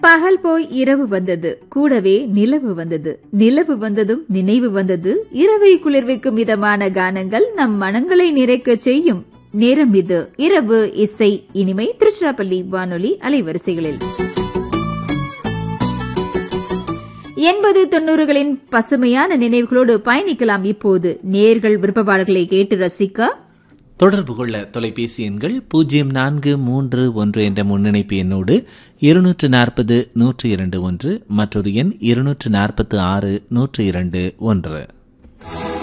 பகல் போய் இரவு வந்தது கூடவே நிலவு வந்தது நிலவு வந்ததும் நினைவு வந்தது இரவை குளிர்விக்கும் விதமான கானங்கள் நம் மனங்களை நிறைக்க செய்யும் நேரம் இது இரவு இசை இனிமை திருச்சிராப்பள்ளி வானொலி அலைவரிசைகளில் எண்பது தொண்ணூறுகளின் பசுமையான நினைவுகளோடு பயணிக்கலாம் இப்போது நேர்கள் விருப்பப்பாடுகளை கேட்டு ரசிக்க தொடர்பு கொள்ள தொலைபேசி எண்கள் பூஜ்ஜியம் நான்கு மூன்று ஒன்று என்ற முன்னிணைப்பு எண்ணோடு இருநூற்று நாற்பது நூற்று இரண்டு ஒன்று மற்றொரு எண் இருநூற்று நாற்பத்து ஆறு நூற்று இரண்டு ஒன்று